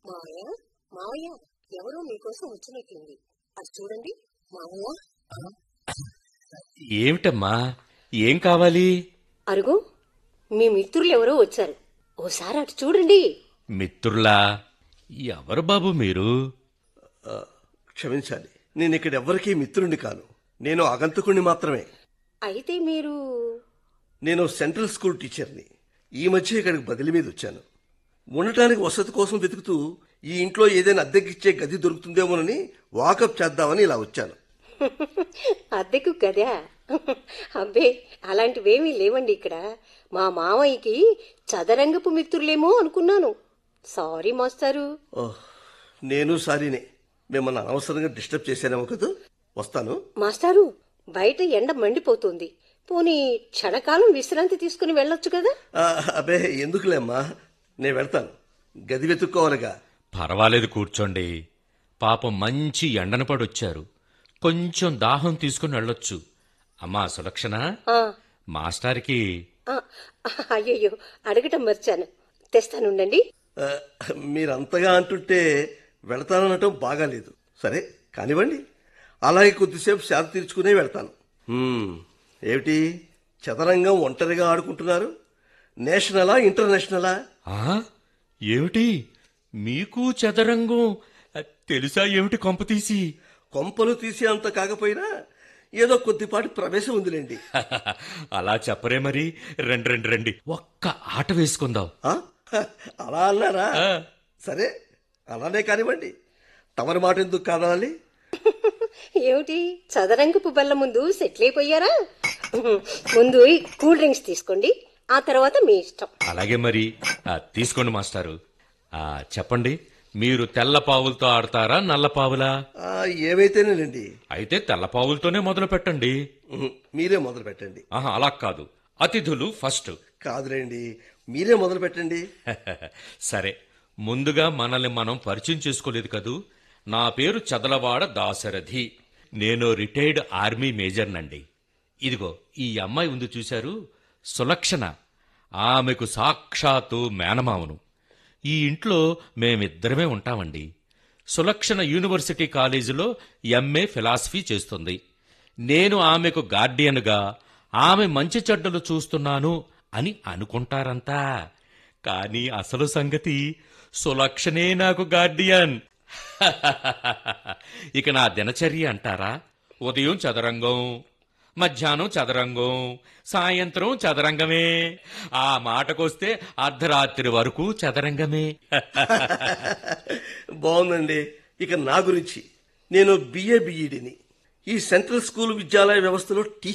మావయ్య మావయ్య ఎవరో మీకోసం వచ్చినట్లుంది అది చూడండి మావయ్య ఏమిటమ్మా ఏం కావాలి అరుగు మీ మిత్రులు ఎవరో వచ్చారు ఓసారి అటు చూడండి మిత్రులా ఎవరు బాబు మీరు ఆ, క్షమించాలి నేను ఇక్కడ ఎవ్వరికీ మిత్రుణ్ణి కాను నేను ఆగంతకుణ్ణి మాత్రమే అయితే మీరు నేను సెంట్రల్ స్కూల్ టీచర్ని ఈ మధ్య ఇక్కడికి బదిలీ మీద వచ్చాను ఉండటానికి వసతి కోసం వెతుకుతూ ఈ ఇంట్లో ఏదైనా అద్దెకిచ్చే గది దొరుకుతుందేమోనని వాకప్ చేద్దామని ఇలా వచ్చాను అద్దెకు గదా అబ్బే అలాంటివేమీ లేవండి ఇక్కడ మా మావయ్యకి చదరంగపు మిత్రులేమో అనుకున్నాను సారీ మాస్టారు ఓహ్, నేను సారీనే మిమ్మల్ని అనవసరంగా డిస్టర్బ్ చేశానేమో కదా వస్తాను మాస్టారు బయట ఎండ మండిపోతుంది పోనీ క్షణకాలం విశ్రాంతి తీసుకుని వెళ్ళొచ్చు కదా ఆ, అబ్బే ఎందుకులేమ్మా నేను వెళ్తాను గది వెతుక్కోవాలిగా పర్వాలేదు కూర్చోండి పాపం మంచి ఎండన పడొచ్చారు కొంచెం దాహం తీసుకుని వెళ్ళొచ్చు అమ్మా సులక్షణ ఆ, మాస్టార్కి ఆ, అయ్యయ్యో అడగటం మర్చాను తెస్తానుండండి ఆ, మీరంతగా అంటుంటే వెళతాననటం బాగాలేదు సరే కానివ్వండి అలాగే కొద్దిసేపు శాంతి తీర్చుకునే వెళ్తాను హ్మ్, ఏమిటి చదరంగం ఒంటరిగా ఆడుకుంటున్నారు నేషనలా ఇంటర్నేషనలా ఆ ఏమిటి మీకు చదరంగం ఆ, తెలుసా ఏమిటి కొంప తీసి కొంపలు తీసే అంత కాకపోయినా ఏదో కొద్దిపాటి ప్రవేశం ఉందిలేండి అలా చెప్పరే మరి రండి రండి రండి ఒక్క ఆట వేసుకుందాం ఆ? అలా అన్నారా ఆ. సరే అలానే కానివ్వండి తమరి మాట ఎందుకు కాదాలి ఏమిటి చదరంగపు బల్ల ముందు సెటిల్ అయిపోయారా ముందు ఈ కూల్ డ్రింక్స్ తీసుకోండి ఆ తర్వాత మీ ఇష్టం అలాగే మరి ఆ, తీసుకోండి మాస్టారు ఆ, చెప్పండి మీరు తెల్ల పావులతో ఆడతారా నల్ల పావులా ఆ, ఏమైతేనేనండి అయితే తెల్ల పావులతోనే మొదలు పెట్టండి ఉహు, మీరే మొదలు పెట్టండి ఆహా అలా కాదు అతిథులు ఫస్ట్ కాదులేండి మీరే మొదలు పెట్టండి సరే ముందుగా మనల్ని మనం పరిచయం చేసుకోలేదు కదూ నా పేరు చదలవాడ దాశరథి నేను రిటైర్డ్ ఆర్మీ మేజర్నండి ఇదిగో ఈ అమ్మాయి ఉంది చూశారు సులక్షణ ఆమెకు సాక్షాత్తు మేనమావను ఈ ఇంట్లో మేమిద్దరమే ఉంటామండి సులక్షణ యూనివర్సిటీ కాలేజీలో ఎంఏ ఫిలాసఫీ చేస్తుంది నేను ఆమెకు గార్డియన్గా ఆమె మంచి చెడ్డలు చూస్తున్నాను అని అనుకుంటారంతా కానీ అసలు సంగతి సులక్షణే నాకు గార్డియన్ ఇక నా దినచర్య అంటారా ఉదయం చదరంగం మధ్యాహ్నం చదరంగం సాయంత్రం చదరంగమే ఆ మాటకొస్తే అర్ధరాత్రి వరకు చదరంగమే బాగుందండి ఇక నా గురించి నేను బిఏ బిఈడిని ఈ సెంట్రల్ స్కూల్ విద్యాలయ వ్యవస్థలో టీచర్